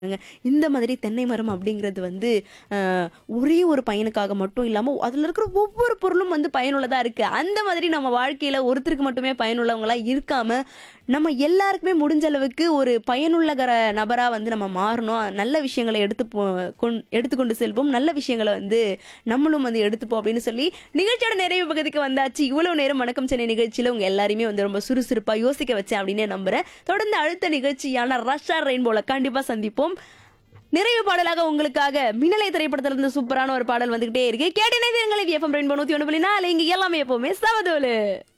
ங்க. இந்த மாதிரி தென்னை மரம் அப்படிங்கிறது வந்து அ, ஒரே ஒரு பையனுக்காக மட்டும் இல்லாம அதுல இருக்கிற ஒவ்வொரு பொருளும் வந்து பயனுள்ளதா இருக்கு அந்த மாதிரி நம்ம வாழ்க்கையில ஒருத்தருக்கு மட்டுமே பயனுள்ளவங்களா இருக்காம நம்ம எல்லாருக்குமே முடிஞ்ச அளவுக்கு ஒரு பயனுள்ளகர நபரா வந்து நம்ம மாறணும் நல்ல விஷயங்களை எடுத்து போ கொண்- எடுத்துக்கொண்டு செல்வோம் நல்ல விஷயங்களை வந்து நம்மளும் வந்து எடுத்துப்போம் அப்படின்னு சொல்லி நிகழ்ச்சியோட நிறைவு பகுதிக்கு வந்தாச்சு இவ்வளவு நேரம் வணக்கம் சென்னை நிகழ்ச்சியில உங்க எல்லாரையுமே வந்து ரொம்ப சுறுசுறுப்பா யோசிக்க வச்சேன் அப்படின்னு நம்புறேன் தொடர்ந்து அடுத்த நிகழ்ச்சியான ரஷ்யா ரெயின்போல கண்டிப்பா சந்திப்போம் நிறைவு பாடலாக உங்களுக்காக மின்னலை திரைப்படத்துல இருந்து சூப்பரான ஒரு பாடல் வந்துகிட்டே இருக்கு கேட்டினை எங்களை எஃப்எம் ரெயின்போ நூத்தி ஒன்று புள்ளி நாலு இங்க எல்லாமே எப்பவுமே சவதோலு